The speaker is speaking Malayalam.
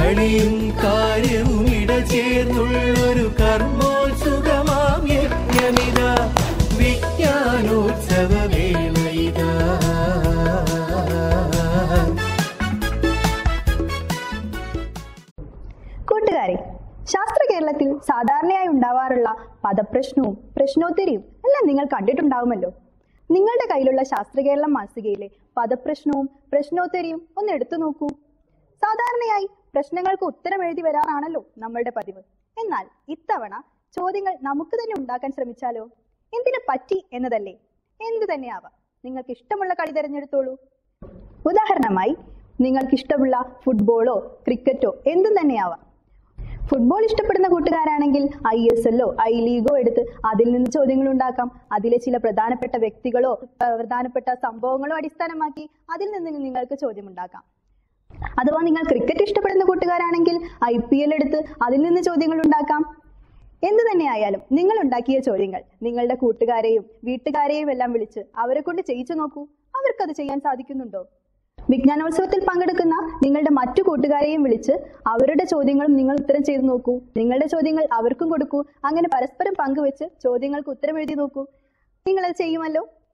കളിയും കാര്യവും ഇടചേർന്നുള്ളൊരു കർമ്മോത്സുകമാം യജ്ഞമിത വിജ്ഞാനോത്സവ വേളയിതാ കൂട്ടുകാരെ ശാസ്ത്ര കേരളത്തിൽ സാധാരണയായി ഉണ്ടാവാറുള്ള പദപ്രശ്നവും പ്രശ്നോത്തരിയും എല്ലാം നിങ്ങൾ കണ്ടിട്ടുണ്ടാവുമല്ലോ നിങ്ങളുടെ കയ്യിലുള്ള ശാസ്ത്ര കേരളം മാസികയിലെ പദപ്രശ്നവും പ്രശ്നോത്തരിയും ഒന്ന് എടുത്തു നോക്കൂ സാധാരണയായി പ്രശ്നങ്ങൾക്ക് ഉത്തരം എഴുതി വരാറാണല്ലോ നമ്മളുടെ പതിവ് എന്നാൽ ഇത്തവണ ചോദ്യങ്ങൾ നമുക്ക് തന്നെ ഉണ്ടാക്കാൻ ശ്രമിച്ചാലോ എന്തിനു പറ്റി എന്നതല്ലേ എന്തു തന്നെയാവാം നിങ്ങൾക്ക് ഇഷ്ടമുള്ള കളി തിരഞ്ഞെടുത്തോളൂ ഉദാഹരണമായി നിങ്ങൾക്ക് ഇഷ്ടമുള്ള ഫുട്ബോളോ ക്രിക്കറ്റോ എന്തും തന്നെയാവാം ഫുട്ബോൾ ഇഷ്ടപ്പെടുന്ന കൂട്ടുകാരാണെങ്കിൽ ഐ എസ് എല്ലോ ഐ ലീഗോ എടുത്ത് അതിൽ നിന്ന് ചോദ്യങ്ങൾ ഉണ്ടാക്കാം അതിലെ ചില പ്രധാനപ്പെട്ട വ്യക്തികളോ ഏർ പ്രധാനപ്പെട്ട സംഭവങ്ങളോ അടിസ്ഥാനമാക്കി അതിൽ നിന്ന് നിങ്ങൾക്ക് ചോദ്യമുണ്ടാക്കാം അഥവാ നിങ്ങൾ ക്രിക്കറ്റ് ഇഷ്ടപ്പെടുന്ന കൂട്ടുകാരാണെങ്കിൽ ഐ പി എൽ എടുത്ത് അതിൽ നിന്ന് ചോദ്യങ്ങൾ ഉണ്ടാക്കാം എന്തു തന്നെയായാലും നിങ്ങൾ ഉണ്ടാക്കിയ ചോദ്യങ്ങൾ നിങ്ങളുടെ കൂട്ടുകാരെയും വീട്ടുകാരെയും എല്ലാം വിളിച്ച് അവരെ കൊണ്ട് ചെയ്യിച്ചു നോക്കൂ അവർക്കത് ചെയ്യാൻ സാധിക്കുന്നുണ്ടോ വിജ്ഞാനോത്സവത്തിൽ പങ്കെടുക്കുന്ന നിങ്ങളുടെ മറ്റു കൂട്ടുകാരെയും വിളിച്ച് അവരുടെ ചോദ്യങ്ങളും നിങ്ങൾ ഉത്തരം ചെയ്തു നോക്കൂ നിങ്ങളുടെ ചോദ്യങ്ങൾ അവർക്കും കൊടുക്കൂ അങ്ങനെ പരസ്പരം പങ്കുവെച്ച് ചോദ്യങ്ങൾക്ക് ഉത്തരം എഴുതി നോക്കൂ നിങ്ങളത് ചെയ്യുമല്ലോ